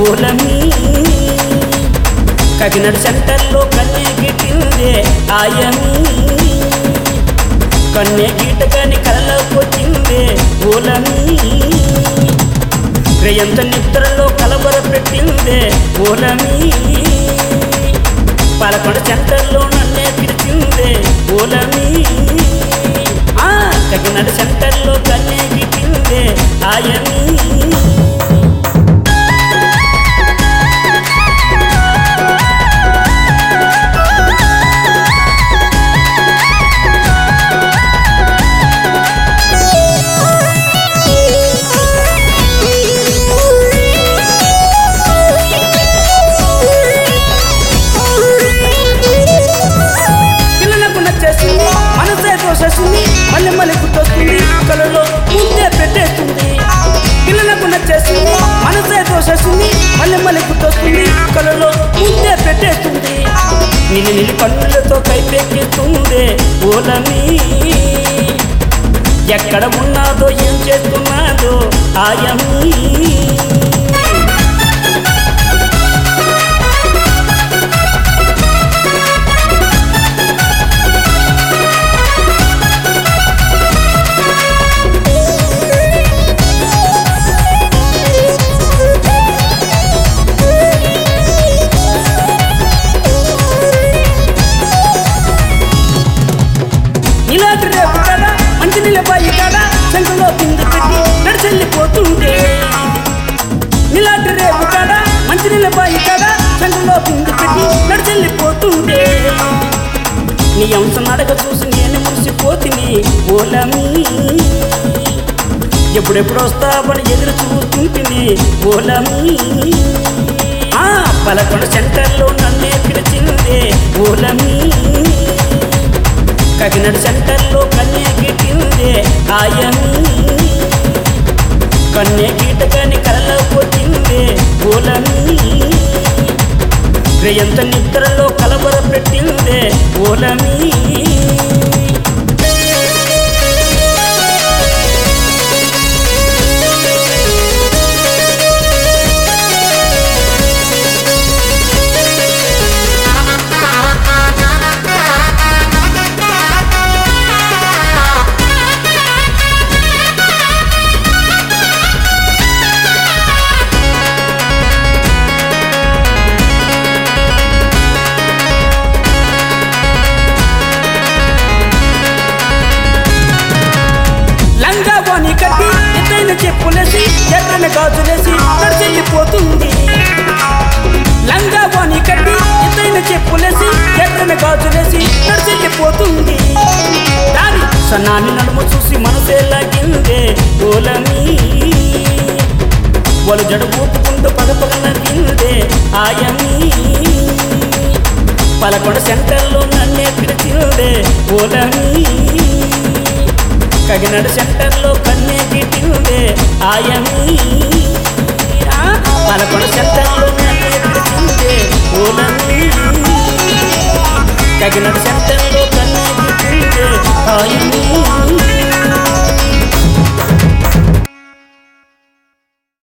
ఓలమి కాకినాడ సెంటర్లో కన్నే గిట్టిందే ఆయమి కన్నే గీటగాని కలలోకి వచ్చిందే ఓలమి రేయంత నిద్రలో కలవర పెట్టిందే ఓలమి పలకొండ సెంటర్లో నన్నే పిలిచిందే ఓలమి ఆ కాకినాడ సెంటర్లో కన్నే గిట్టిందే ఆయమి పిల్లలకు నచ్చేసింది మనసే దోషేసింది మళ్ళీ మళ్ళీ గుర్తొస్తుంది కలలో ముందే పెట్టేస్తుంది పిల్లలకు నచ్చేసింది మనసే దోషేసింది మళ్ళీ మళ్ళీ గుర్తొస్తుంది కలలో ముందే పెట్టేస్తుంది నిన్ను నిలి కన్నులతో కైపెక్కిస్తుంది ఓలని ఎక్కడ ఉన్నాదో ఏం చేస్తున్నాదో ఆయమీ ఇలాంటి రేపు కాడ మంచి నిలబాయి కాడ శంఖంలో బిందు పెట్టి నడిచెళ్ళిపోతుండే ఇలాంటి రేపు కాడ మంచి నిలబాయి కాడ శంఖంలో బిందు పెట్టి నడిచెళ్ళిపోతుండే నీ అంశం నడక చూసి నేను మురిసిపోతిని ఓలమి ఎప్పుడెప్పుడు వస్తావని ఎదురు చూస్తుంటిని ఓలమి ఆ పలకొండ సెంటర్లో నన్నే పిలిచిందే ఓలమి కాకినాడ సెంటర్లో కన్నే గిట్టిందే ఆయమి కన్నే గీటగాని కలలో పోతిందే ఓలమి రేయంత నిద్రలో కలవర పెట్టిందే ఓలమి లంగా వాణి కట్టి ఎత్తైన చెప్పులేసి ఎర్రని గాజులేసి నడిచెళ్ళిపోతుంది లంగా వాణి కట్టి ఎత్తైన చెప్పులేసి ఎర్రని గాజులేసి నడిచెళ్ళిపోతుంది దాని సన్నాన్ని నడుము చూసి మనసే లాగిందే ఓలమి వాళ్ళు జడ ఊపుకుంటూ పద పద నవ్విందే ఆయమి పలకొండ సెంటర్లో నన్నే పిలిచిందే ఓలమి కాకినాడ సెంటర్లో కన్నే గిట్టిందే ఆయమి ఆ, పలకొండ సెంటర్లో నన్నే పిలిచిందే ఓలమి కాకినాడ సెంటర్లో కన్నే గిట్టిందే ఆయమి